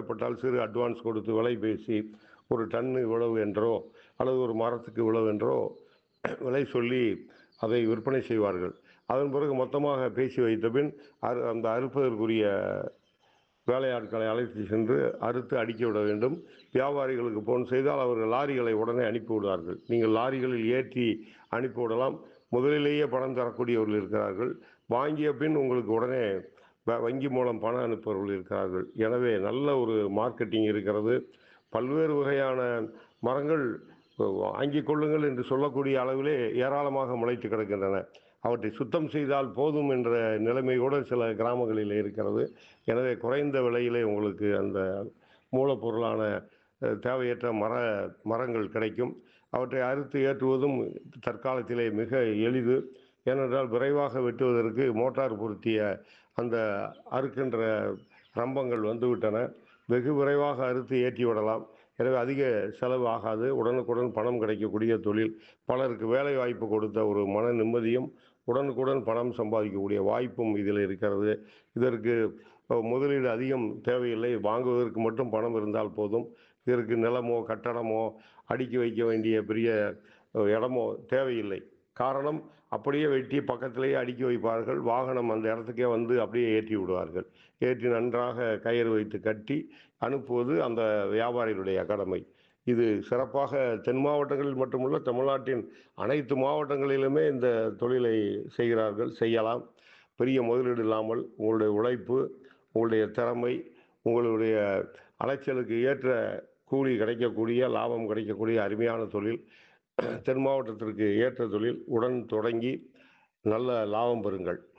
தேவைப்பட்டால் சிறு அட்வான்ஸ் கொடுத்து விலை பேசி ஒரு டன்னு இவ்வளவு என்றோ அல்லது ஒரு மரத்துக்கு இவ்வளவு என்றோ விலை சொல்லி அதை விற்பனை செய்வார்கள் அதன் பிறகு மொத்தமாக பேசி வைத்த பின் அறு அந்த அறுப்பதற்குரிய வேலையாட்களை அழைத்து சென்று அறுத்து அடிக்க விட வேண்டும் வியாபாரிகளுக்கு போன் செய்தால் அவர்கள் லாரிகளை உடனே அனுப்பி விடுவார்கள் நீங்கள் லாரிகளில் ஏற்றி அனுப்பி விடலாம் முதலிலேயே பணம் தரக்கூடியவர்கள் இருக்கிறார்கள் வாங்கிய பின் உங்களுக்கு உடனே வ- வங்கி மூலம் பணம் அனுப்புபவர்கள் இருக்கிறார்கள் எனவே நல்ல ஒரு மார்க்கெட்டிங் இருக்கிறது பல்வேறு வகையான மரங்கள் வாங்கிக் கொள்ளுங்கள் என்று சொல்லக்கூடிய அளவிலே ஏராளமாக முளைத்து கிடக்கின்றன அவற்றை சுத்தம் செய்தால் போதும் என்ற நிலைமை கூட சில கிராமங்களில் இருக்கிறது எனவே குறைந்த விலையிலே உங்களுக்கு அந்த மூலப்பொருளான அஹ், தேவையற்ற மர மரங்கள் கிடைக்கும் அவற்றை அறுத்து ஏற்றுவதும் தற்காலத்திலே மிக எளிது ஏனென்றால் விரைவாக வெட்டுவதற்கு மோட்டார் பொருத்திய அந்த அறுக்கின்ற ரம்பங்கள் வந்துவிட்டன வெகு விரைவாக அறுத்து ஏற்றி விடலாம் எனவே அதிக செலவு ஆகாது உடனுக்குடன் பணம் கிடைக்கக்கூடிய தொழில் பலருக்கு வேலை வாய்ப்பு கொடுத்த ஒரு மன நிம்மதியும் உடனுக்குடன் பணம் சம்பாதிக்கக்கூடிய வாய்ப்பும் இதில் இருக்கிறது இதற்கு அஹ், முதலீடு அதிகம் தேவையில்லை வாங்குவதற்கு மட்டும் பணம் இருந்தால் போதும் இதற்கு நிலமோ கட்டடமோ அடுக்கி வைக்க வேண்டிய பெரிய அஹ், இடமோ தேவையில்லை காரணம் அப்படியே வெட்டி பக்கத்திலேயே அடுக்கி வைப்பார்கள் வாகனம் அந்த இடத்துக்கே வந்து அப்படியே ஏற்றி விடுவார்கள் ஏற்றி நன்றாக கயிறு வைத்து கட்டி அனுப்புவது அந்த வியாபாரிகளுடைய கடமை இது சிறப்பாக தென் மாவட்டங்களில் மட்டுமல்ல தமிழ்நாட்டின் அனைத்து மாவட்டங்களிலுமே இந்த தொழிலை செய்கிறார்கள் செய்யலாம் பெரிய முதலீடு இல்லாமல் உங்களுடைய உழைப்பு உங்களுடைய திறமை உங்களுடைய அலைச்சலுக்கு ஏற்ற கூலி கிடைக்கக்கூடிய லாபம் கிடைக்கக்கூடிய அருமையான தொழில் தென் மாவட்டத்திற்கு ஏற்ற தொழில் உடன் தொடங்கி நல்ல லாபம் பெறுங்கள்